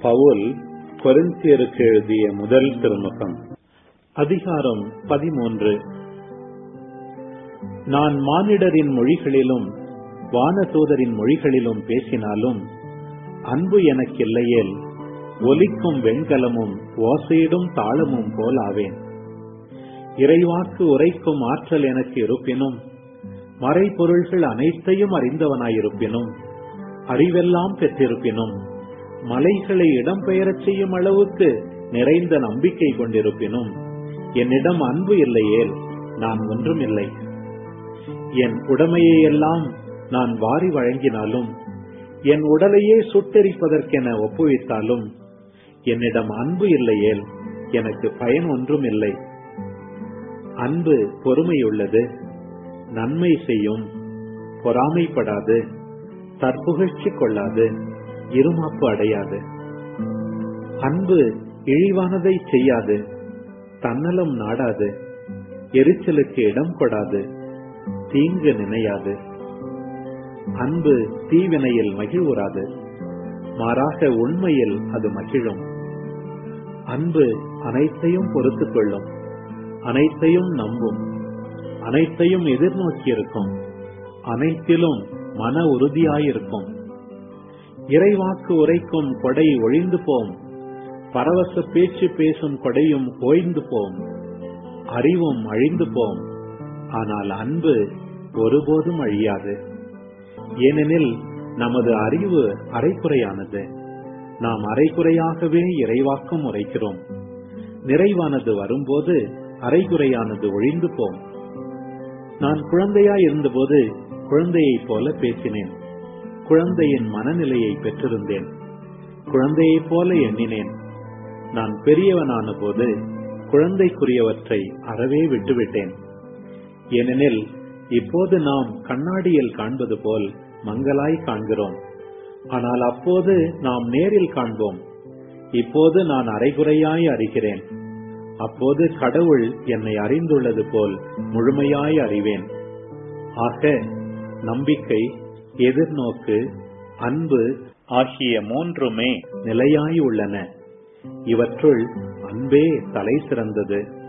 பவுல் கொரிந்தியருக்கு எழுதிய முதல் திருமுகம் அதிகாரம் பதிமூன்று நான் மானிடரின் மொழிகளிலும் வானதூதரின் மொழிகளிலும் பேசினாலும் அன்பு எனக்கில்லையேல் ஒலிக்கும் வெண்கலமும் ஓசையிடும் தாளமும் போல் ஆவேன் இறைவாக்கு உரைக்கும் ஆற்றல் எனக்கு இருப்பினும் மறைபொருள்கள் அனைத்தையும் அறிந்தவனாயிருப்பினும் அறிவெல்லாம் பெற்றிருப்பினும் மலைகளை இடம்பெயரச் செய்யும் அளவுக்கு நிறைந்த நம்பிக்கை கொண்டிருப்பினும் என்னிடம் அன்பு இல்லையேல் நான் ஒன்றும் இல்லை என் உடைமையை எல்லாம் நான் வாரி வழங்கினாலும் என் உடலையே சுட்டெரிப்பதற்கென ஒப்புவித்தாலும் என்னிடம் அன்பு இல்லையேல் எனக்கு பயன் ஒன்றும் இல்லை அன்பு பொறுமையுள்ளது நன்மை செய்யும் பொறாமைப்படாது தற்புகழ்ச்சி கொள்ளாது இருமாப்பு அடையாது அன்பு இழிவானதை செய்யாது தன்னலம் நாடாது எரிச்சலுக்கு இடம் கொடாது தீங்கு நினையாது அன்பு தீவினையில் மகிழ்வுறாது மாறாக உண்மையில் அது மகிழும் அன்பு அனைத்தையும் பொறுத்துக் கொள்ளும் அனைத்தையும் நம்பும் அனைத்தையும் எதிர்நோக்கியிருக்கும் அனைத்திலும் மன உறுதியாயிருக்கும் இறைவாக்கு உரைக்கும் கொடை ஒழிந்து போம் பரவச பேச்சு பேசும் கொடையும் ஓய்ந்து போம் அறிவும் அழிந்து போம் ஆனால் அன்பு ஒருபோதும் அழியாது ஏனெனில் நமது அறிவு அரைக்குறையானது நாம் அரைக்குறையாகவே இறைவாக்கம் உரைக்கிறோம் நிறைவானது வரும்போது அரைகுறையானது ஒழிந்து போம் நான் குழந்தையாய் இருந்தபோது குழந்தையைப் போல பேசினேன் குழந்தையின் மனநிலையை பெற்றிருந்தேன் குழந்தையைப் போல எண்ணினேன் நான் பெரியவனான போது குழந்தைக்குரியவற்றை அறவே விட்டுவிட்டேன் ஏனெனில் இப்போது நாம் கண்ணாடியில் காண்பது போல் மங்களாய் காண்கிறோம் ஆனால் அப்போது நாம் நேரில் காண்போம் இப்போது நான் அரைகுறையாய் அறிகிறேன் அப்போது கடவுள் என்னை அறிந்துள்ளது போல் முழுமையாய் அறிவேன் ஆக நம்பிக்கை எதிர்நோக்கு அன்பு ஆகிய மூன்றுமே நிலையாய் உள்ளன இவற்றுள் அன்பே தலை சிறந்தது